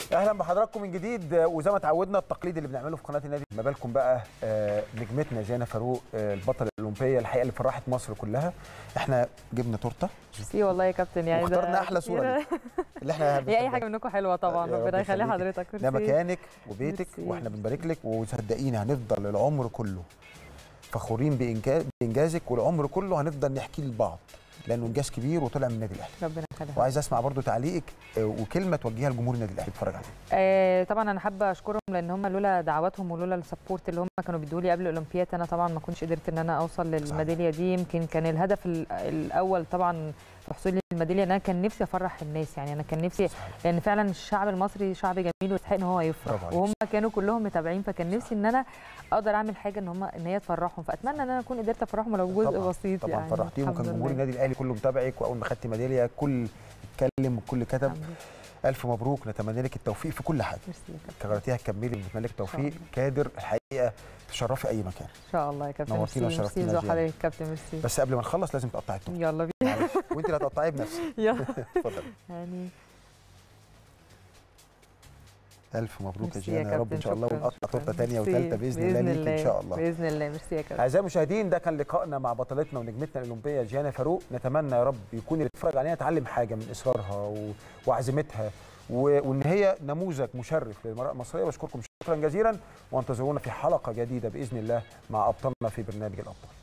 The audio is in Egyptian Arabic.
اهلا بحضراتكم من جديد وزي ما اتعودنا التقليد اللي بنعمله في قناه النادي ما بالكم بقى آه، نجمتنا جانا فاروق آه، البطله الاولمبيه الحقيقه اللي فرحت مصر كلها احنا جبنا تورته ميرسي والله يا كابتن يعني ده واخترنا احلى صوره كتير. ليك اللي احنا هي اي بنحبها. حاجه منكم حلوه طبعا يا رب ربنا يخلي يخليكي. حضرتك ده ميرسي. مكانك وبيتك ميرسي. واحنا بنبارك لك وصدقيني هنفضل العمر كله فخورين بإنجاز بانجازك والعمر كله هنفضل نحكي لبعض لانه انجاز كبير وطلع من النادي الاهلي ربنا يخليها وعايز اسمع برضو تعليقك آه، وكلمه توجهها لجمهور النادي الاهلي بيتفرج عليك آه طبعا انا حابه اشكرهم لان هم لولا دعواتهم ولولا السبورت اللي هم كانوا بيدوا لي قبل الاولمبياد انا طبعا ما كنتش قدرت ان انا اوصل للميداليه دي يمكن كان الهدف ال- الاول طبعا في حصولي للميداليه ان انا كان نفسي افرح الناس يعني انا كان نفسي لان فعلا الشعب المصري شعب جميل ويستحق ان هو يفرح برافو عليك. وهم كانوا كلهم متابعين فكان نفسي ان انا اقدر اعمل حاجه ان هم ان هي تفرحهم فاتمنى ان انا اكون قدرت افرحهم ولو جزء طبعاً، بسيط طبعا يعني فرحتيهم الحمد وكان جمهور لله. النادي الاهلي كله متابعك واول ما خدتي ميداليه كل اتكلم وكل كتب الحمد لله. الف مبروك نتمنى لك التوفيق في كل حاجه ميرسي يا كابتن كررتيها تكملي ونتمنى لك التوفيق الله. كادر الحقيقه تشرفي اي مكان ان شاء الله يا كابتن نورتينا ميرسي وشرفتينا ميرسي ذو زيادة. حضرتك كابتن ميرسي بس قبل ما نخلص لازم تقطعي التورته يلا بينا معلش وانت اللي هتقطعيه بنفسك يلا اتفضل يعني الف مبروك يا ميرسي يا جيانا يا رب ان كابتن، شاء الله شكراً، ونقطع شكراً. تورته ثانيه ميرسي. وثالثه باذن الله ليك ان شاء الله باذن الله ميرسي يا كابتن اعزائي المشاهدين ده كان لقائنا مع بطلتنا ونجمتنا الاولمبيه جيانا فاروق نتمنى يا رب يكون اللي بيتفرج علينا يتعلم حاجه من اصرارها و... وعزيمتها و... وان هي نموذج مشرف للمراه المصريه بشكركم شكرا جزيلا وانتظرونا في حلقه جديده باذن الله مع ابطالنا في برنامج الابطال